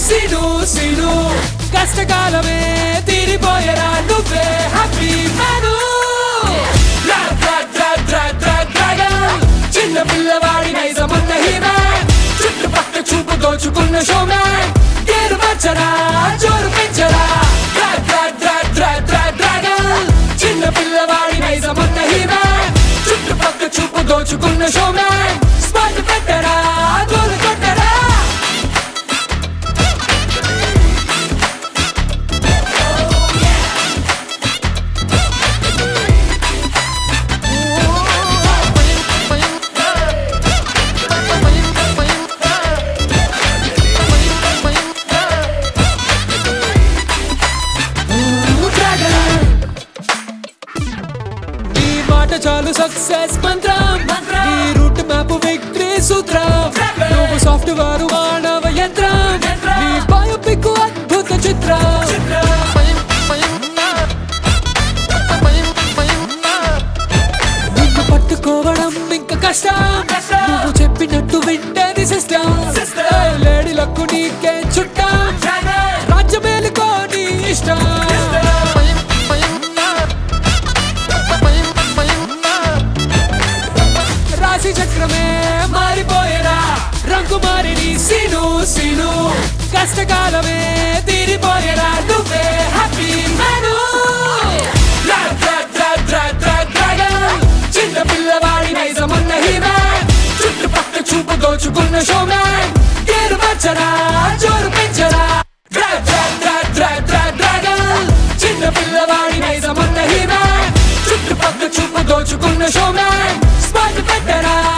Scene scene కష్టకాలమే తీరిపోయేరా నువ్వే happy man చిన్న పిల్లవాడి నైజమన్న హీమా చుట్టుపక్క చూపు దోచుకున్న షోమ్యాన్ గేరు వచ్చరా జోరు పెంచరా డ్రా- డ్రా- డ్రా- డ్రా- డ్రా- డ్రాగన్. చిన్న పిల్లవాడి నైజమన్న హీమా చుట్టుపక్క చూపు దోచుకున్న షోమ్యాన్ స్పాట్ పెట్టరా గోలు కొట్టరా ఈ మాట చాలు సక్సెస్ మంత్రం ఈ రూట్ మ్యాప్ విక్టరీ సూత్రం నువ్వు సాఫ్ట్వేర్ మానవ యంత్రం నీ బయోపిక్ అద్భుత చిత్రం నిన్ను పట్టుకోవడం ఇంకా కష్టం నువ్వు చెప్పినట్టు వింటేది సిస్టమ్ లేడీలకు నీకే చుట్టం రాజ్యమేలుకో నీ ఇష్టం రాశి చక్రమే మారిపోయేరా రంగు మారిని సీను సీను కష్టకాలమే తీరిపోయేరా నువ్వే హ్యాపీ మ్యాను చిన్న పిల్లవాడి నైజమన్న హీమా చుట్టుపక్క చూపు దోచుకున్న షోమ్యాన్ గేరు వచ్చరా జోరు పెంచరా డ్రా డ్రా డ్రా డ్రా డ్రా డ్రాగన్ చిన్న పిల్లవాడి నైజమన్న హీమా చుట్టుపక్క చూపు దోచుకున్న షోమ్యాన్ స్పాట్ పెట్టరా